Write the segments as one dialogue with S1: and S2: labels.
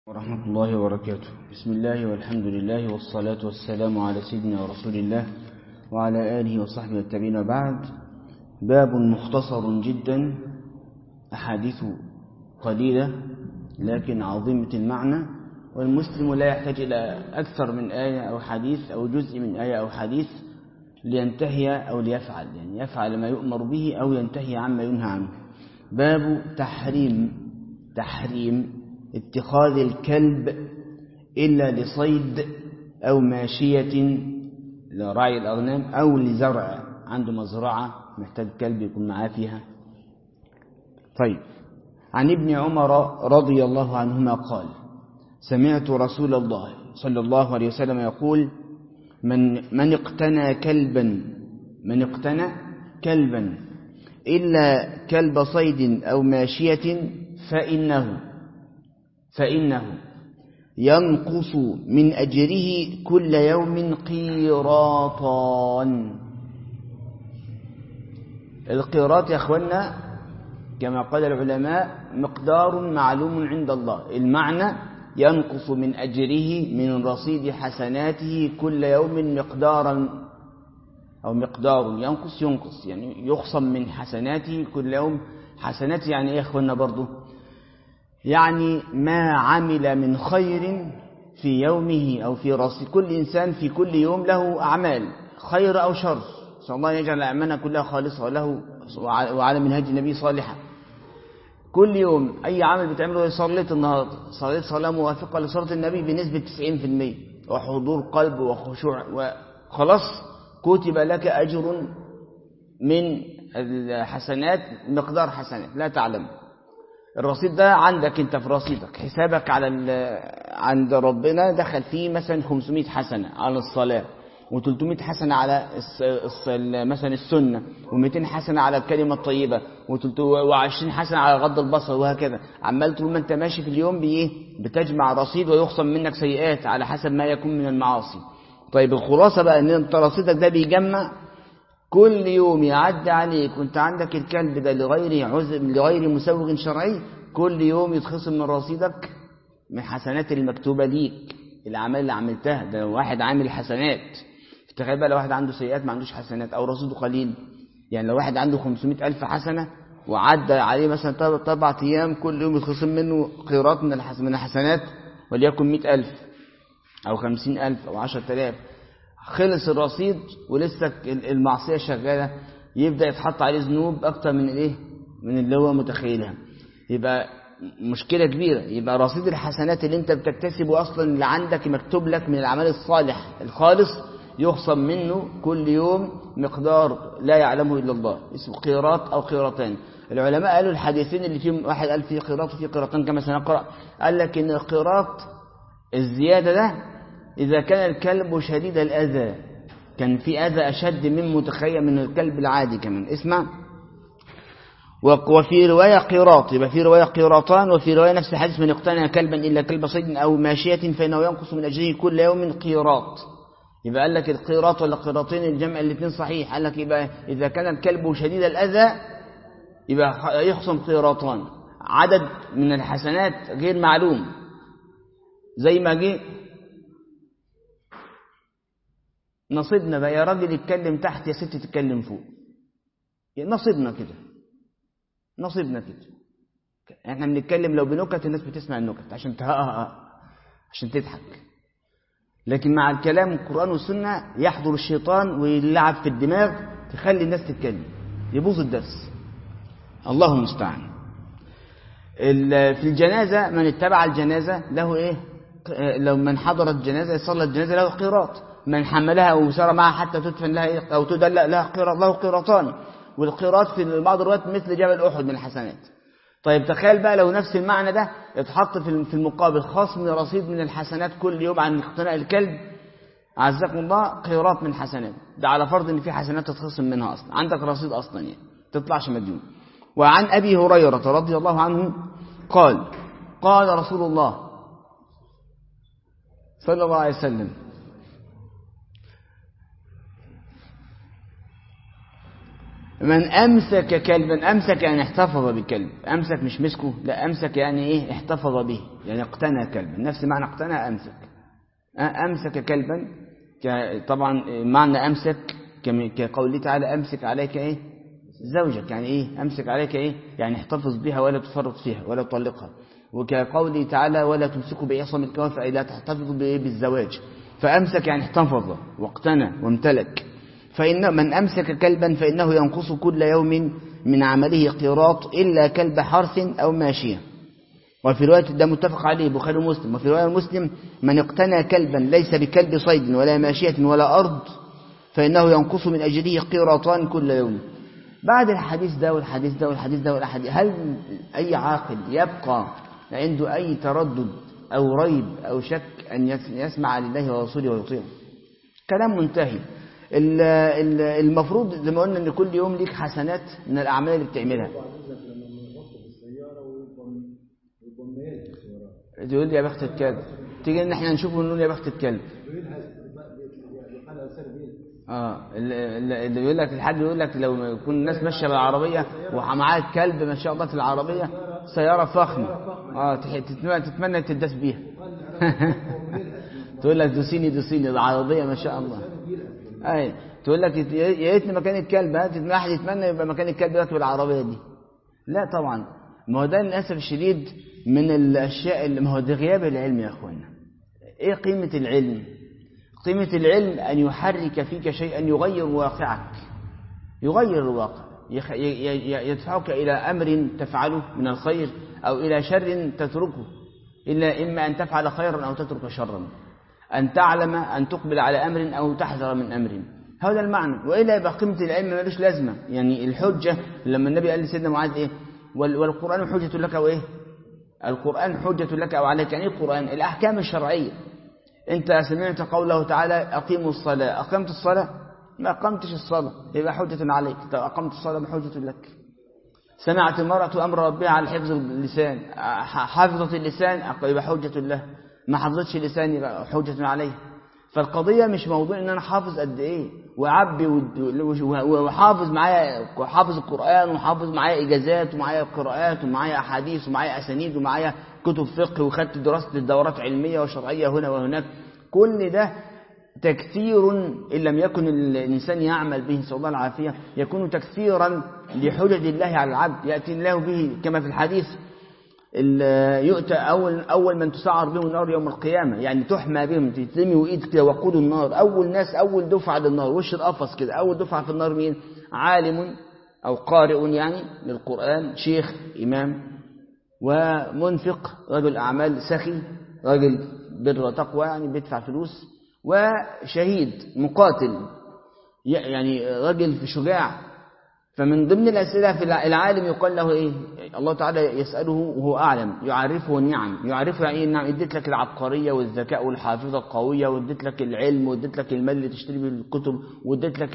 S1: ورحمة الله وبركاته بسم الله والحمد لله والصلاة والسلام على سيدنا رسول الله وعلى آله وصحبه والتابعين بعد باب مختصر جدا أحاديث قليلة لكن عظيمة المعنى والمسلم لا يحتاج إلى أكثر من آية أو حديث أو جزء من آية أو حديث لينتهي أو ليفعل يعني يفعل ما يؤمر به أو ينتهي عما ينهى عنه باب تحريم تحريم اتخاذ الكلب إلا لصيد أو ماشية لرعي الأغنام أو لزرع عنده مزرعة محتاج كلب يكون معاه فيها طيب عن ابن عمر رضي الله عنهما قال سمعت رسول الله صلى الله عليه وسلم يقول من, من اقتنى كلبا من اقتنى كلبا إلا كلب صيد أو ماشية فإنه فإنه ينقص من أجره كل يوم قيراطان القيراط يا أخوانا كما قال العلماء مقدار معلوم عند الله المعنى ينقص من أجره من رصيد حسناته كل يوم مقدارا أو مقدار ينقص ينقص يعني يخصم من حسناته كل يوم حسناته يعني إيه يا أخوانا برضه يعني ما عمل من خير في يومه أو في رصيد كل إنسان في كل يوم له أعمال خير أو شر صلى الله يجعل أعمالنا كلها خالصة وله وعلى منهج النبي صالحة كل يوم أي عمل بتعمله صليت النهاردة صليت صلاة موافقة لصلاة النبي بنسبة 90% وحضور قلب وخشوع وخلاص كتب لك أجر من الحسنات مقدار حسنات لا تعلم الرصيد ده عندك انت في رصيدك حسابك على عند ربنا دخل فيه مثلا 500 حسنة على الصلاة و300 حسنة على مثلا السنة و200 حسنة على الكلمة الطيبة و20 حسنة على غض البصر وهكذا عمال طول ما انت ماشي في اليوم بايه بتجمع رصيد ويخصم منك سيئات على حسب ما يكون من المعاصي طيب الخلاصة بقى ان انت رصيدك ده بيجمع كل يوم يعدي عليك وانت عندك الكلب ده لغير عذر لغير مسوغ شرعي كل يوم يتخصم من رصيدك من حسنات المكتوبة ليك الأعمال اللي عملتها ده واحد عامل حسنات تخيل بقى لو واحد عنده سيئات ما عندوش حسنات أو رصيده قليل يعني لو واحد عنده 500 ألف حسنة وعدى عليه مثلا طبعة أيام كل يوم يتخصم منه قيراط من من الحسنات وليكن 100 ألف أو 50 ألف أو 10 آلاف خلص الرصيد ولسه المعصية شغالة يبدأ يتحط عليه ذنوب أكتر من إيه من اللي هو متخيلها يبقى مشكلة كبيرة يبقى رصيد الحسنات اللي انت بتكتسبه أصلا اللي عندك مكتوب لك من الأعمال الصالح الخالص يخصم منه كل يوم مقدار لا يعلمه إلا الله اسمه قيراط أو قيراطان العلماء قالوا الحديثين اللي فيهم واحد قال فيه قيراط وفيه قيراطان كما سنقرأ قال لك إن القيراط الزيادة ده إذا كان الكلب شديد الأذى كان في أذى أشد من متخيل من الكلب العادي كمان اسمع وفي رواية قيراط يبقى في رواية قيراطان وفي رواية نفس الحديث من اقتنى كلبا إلا كلب صيد أو ماشية فإنه ينقص من أجره كل يوم قيراط يبقى قال لك القيراط ولا قيراطين الجمع الاثنين صحيح قال لك يبقى إذا كان الكلب شديد الأذى يبقى يخصم قيراطان عدد من الحسنات غير معلوم زي ما جه نصيبنا بقى يا راجل يتكلم تحت يا ست تتكلم فوق نصيبنا كده نصيبنا كده احنا بنتكلم لو بنكت الناس بتسمع النكت عشان تهقها عشان تضحك لكن مع الكلام القرآن والسنة يحضر الشيطان ويلعب في الدماغ تخلي الناس تتكلم يبوظ الدرس الله المستعان في الجنازة من اتبع الجنازة له ايه لو من حضر الجنازة صلى الجنازة له قيراط من حملها أو سار معها حتى تدفن لها أو تدلق لها قيراط له قيراطان والقيراط في بعض الروايات مثل جبل أحد من الحسنات طيب تخيل بقى لو نفس المعنى ده اتحط في المقابل خصم رصيد من الحسنات كل يوم عن اقتناء الكلب عزكم الله قيراط من حسنات ده على فرض ان في حسنات تتخصم منها اصلا عندك رصيد اصلا يعني تطلعش مديون وعن ابي هريره رضي الله عنه قال قال رسول الله صلى الله عليه وسلم من أمسك كلبا أمسك يعني احتفظ بكلب أمسك مش مسكه لا أمسك يعني إيه احتفظ به يعني اقتنى كلبا نفس معنى اقتنى أمسك أمسك كلبا طبعا معنى أمسك كقوله تعالى أمسك عليك إيه زوجك يعني إيه أمسك عليك إيه يعني احتفظ بها ولا تفرط فيها ولا تطلقها وكقوله تعالى ولا تمسكوا بعصم الكوافع إلا تحتفظوا بالزواج فأمسك يعني احتفظ واقتنى وامتلك فإن من أمسك كلبا فإنه ينقص كل يوم من عمله قيراط إلا كلب حرث أو ماشية وفي رواية ده متفق عليه بخاري ومسلم وفي رواية مسلم من اقتنى كلبا ليس بكلب صيد ولا ماشية ولا أرض فإنه ينقص من أجله قيراطان كل يوم بعد الحديث ده والحديث ده والحديث ده والحديث هل أي عاقل يبقى عنده أي تردد أو ريب أو شك أن يسمع لله ورسوله ويطيعه كلام منتهي المفروض زي ما قلنا ان كل يوم ليك حسنات من الاعمال اللي بتعملها تقول لي يا بخت الكلب تيجي ان احنا نشوفه ونقول يا بخت الكلب اه اللي بيقول لك الحاج بيقول لك لو يكون الناس ماشيه بالعربيه ومعاها كلب ما شاء الله في العربيه سياره فخمه اه تتمنى تداس بيها تقول لك دوسيني دوسيني العربيه ما شاء الله اي تقول لك يا ريتني مكان الكلب هات واحد يتمنى يبقى مكان الكلب راكب العربيه دي لا طبعا ما هو ده للاسف الشديد من الاشياء اللي ما هو ده غياب العلم يا اخوانا ايه قيمه العلم قيمه العلم ان يحرك فيك شيئا يغير واقعك يغير الواقع يدفعك الى امر تفعله من الخير او الى شر تتركه الا اما ان تفعل خيرا او تترك شرا أن تعلم أن تقبل على أمر أو تحذر من أمر هذا المعنى وإلا يبقى قيمة العلم ملوش لازمة يعني الحجة لما النبي قال لسيدنا معاذ إيه والقرآن حجة لك وإيه القرآن حجة لك أو عليك يعني القرآن الأحكام الشرعية أنت سمعت قوله تعالى أقيموا الصلاة أقمت الصلاة ما أقمتش الصلاة يبقى حجة عليك طب أقمت الصلاة ما حجة لك سمعت المرأة أمر ربها على حفظ اللسان حفظت اللسان يبقى حجة له ما حفظتش لساني بقى حجة عليه فالقضية مش موضوع ان انا حافظ قد ايه واعبي وحافظ معايا حافظ القرآن وحافظ معايا اجازات ومعايا قراءات ومعايا احاديث ومعايا اسانيد ومعايا كتب فقه وخدت دراسة الدورات علمية وشرعية هنا وهناك كل ده تكثير إن لم يكن الإنسان يعمل به نسأل الله العافية يكون تكثيرا لحجج الله على العبد يأتي الله به كما في الحديث يؤتى أول, أول من تسعر بهم النار يوم القيامة يعني تحمى بهم تترمي وإيد كده وقود النار أول ناس أول دفعة للنار وش القفص كده أول دفعة في النار مين عالم أو قارئ يعني للقرآن شيخ إمام ومنفق رجل أعمال سخي رجل بر وتقوى يعني بيدفع فلوس وشهيد مقاتل يعني رجل في شجاع فمن ضمن الأسئلة في العالم يقال له إيه الله تعالى يسأله وهو أعلم يعرفه النعم يعرفه يعني النعم اديت لك العبقرية والذكاء والحافظة القوية واديت لك العلم واديت لك المال اللي تشتري به الكتب واديت لك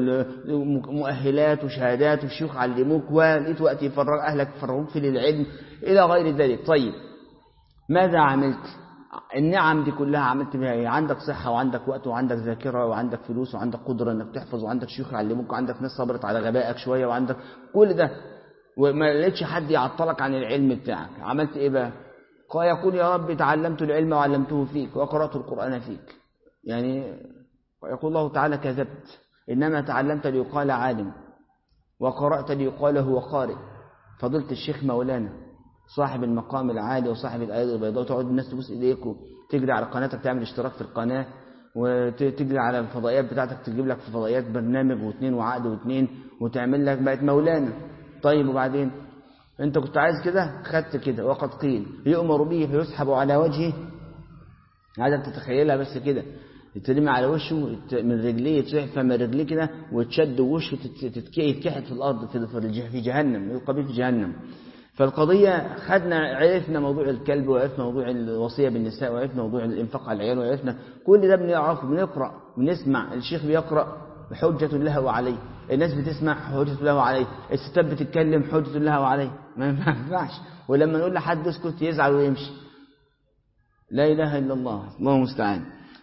S1: المؤهلات وشهادات والشيوخ علموك ولقيت وقت يفرغ أهلك يفرغوك في العلم إلى غير ذلك طيب ماذا عملت النعم دي كلها عملت بها ايه عندك صحة وعندك وقت وعندك ذاكرة وعندك فلوس وعندك قدرة انك تحفظ وعندك شيوخ يعلموك وعندك ناس صبرت على غبائك شوية وعندك كل ده وما لقيتش حد يعطلك عن العلم بتاعك عملت ايه بقى قال يقول يا رب تعلمت العلم وعلمته فيك وقرأت القرآن فيك يعني يقول الله تعالى كذبت إنما تعلمت ليقال عالم وقرأت ليقال هو قارئ فضلت الشيخ مولانا صاحب المقام العالي وصاحب الآيات البيضاء وتقعد الناس تبص إيديك وتجري على قناتك تعمل اشتراك في القناة وتجري على الفضائيات بتاعتك تجيب لك في فضائيات برنامج واثنين وعقد واثنين وتعمل لك بقت مولانا طيب وبعدين انت كنت عايز كده خدت كده وقد قيل يؤمر به فيسحب على وجهه عايزك تتخيلها بس كده يترمي على وشه من رجليه يتسحب من رجليه كده وتشد وشه يتكحت في الارض في جهنم يلقى به في جهنم فالقضية خدنا عرفنا موضوع الكلب وعرفنا موضوع الوصية بالنساء وعرفنا موضوع الإنفاق على العيال وعرفنا كل ده بنعرفه بنقرأ بنسمع الشيخ بيقرأ حجة له وعليه الناس بتسمع حجة له وعليه الستات بتتكلم حجة له وعليه ما ينفعش ولما نقول لحد اسكت يزعل ويمشي لا إله إلا الله الله المستعان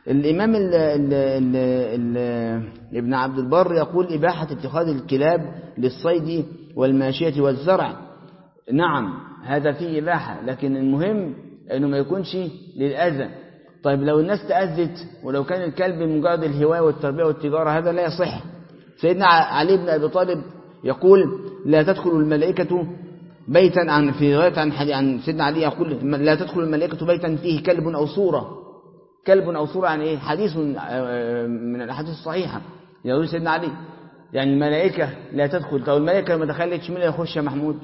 S1: الإمام ال ال ال ال ابن عبد البر يقول إباحة اتخاذ الكلاب للصيد والماشية والزرع نعم هذا فيه إباحة لكن المهم أنه ما يكونش للأذى طيب لو الناس تأذت ولو كان الكلب مجرد الهواية والتربية والتجارة هذا لا يصح سيدنا علي بن أبي طالب يقول لا تدخل الملائكة بيتا عن في رواية عن عن سيدنا علي يقول لا تدخل الملائكة بيتا فيه كلب أو صورة كلب أو صورة يعني إيه حديث من الأحاديث الصحيحة يقول سيدنا علي يعني الملائكة لا تدخل طب الملائكة ما دخلتش مين يخش يا محمود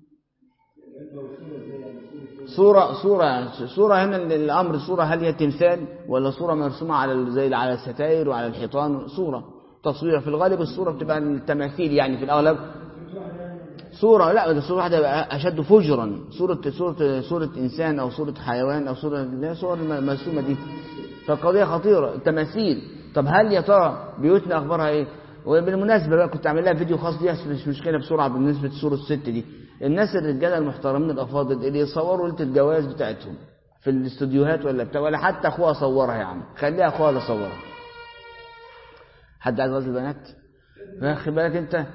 S1: صورة صورة صورة هنا الأمر صورة هل هي تمثال ولا صورة مرسومة على زي على الستائر وعلى الحيطان صورة تصوير في الغالب الصورة بتبقى التماثيل يعني في الأغلب صورة لا ده صورة واحدة أشد فجرا صورة صورة صورة إنسان أو صورة حيوان أو صورة لا صور المرسومة دي فالقضية خطيرة التماثيل طب هل يا ترى بيوتنا أخبارها إيه وبالمناسبة بقى كنت أعمل لها فيديو خاص بيها مش مشكلة بسرعة بالنسبة لصورة الست دي الناس الرجالة المحترمين الأفاضل اللي يصوروا ليلة الجواز بتاعتهم في الاستوديوهات ولا بتاع ولا حتى أخوها صورها يا عم خليها أخوها اللي صورها حد عايز غزل البنات واخد بالك أنت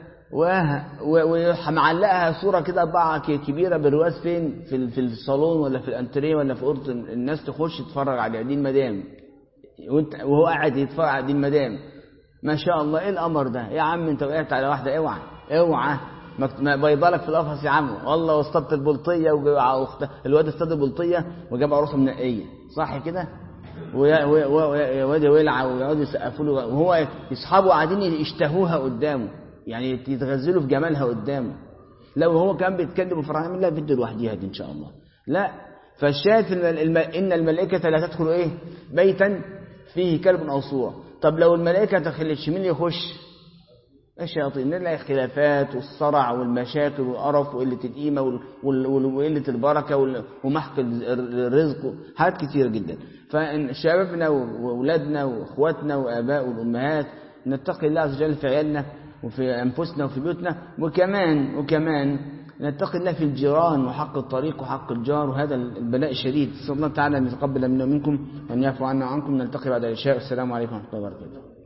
S1: ومعلقها صورة كده طبعة كبيرة بالرواز فين في في الصالون ولا في الانتريه ولا في أوضة الناس تخش تتفرج عليها دي المدام وانت وهو قاعد يتفرج على دي المدام ما شاء الله ايه الامر ده يا عم انت وقعت على واحدة اوعى اوعى ما بيضلك في القفص يا عم والله واصطدت البلطية الواد اصطاد البلطية وجاب عروسه منقية صح كده ويقعد يولع ويقعدوا يسقفوا له وهو اصحابه قاعدين يشتهوها قدامه يعني يتغزلوا في جمالها قدامه لو هو كان بيتكلم فرحان لا فيديو لوحديها دي ان شاء الله لا فالشاهد ان الملائكه لا تدخل ايه بيتا فيه كلب او صوره طب لو الملائكه دخلتش مين يخش الشياطين نلاقي خلافات والصرع والمشاكل والقرف وقله القيمه وقله البركه ومحق الرزق حاجات كتيره جدا فشبابنا واولادنا واخواتنا واباء والامهات نتقي الله عز وجل في عيالنا وفي أنفسنا وفي بيوتنا وكمان وكمان نتقي الله في الجيران وحق الطريق وحق الجار وهذا البلاء الشديد نسأل الله تعالى أن يتقبل منا ومنكم وأن يعفو عنا وعنكم نلتقي بعد العشاء والسلام عليكم ورحمة الله وبركاته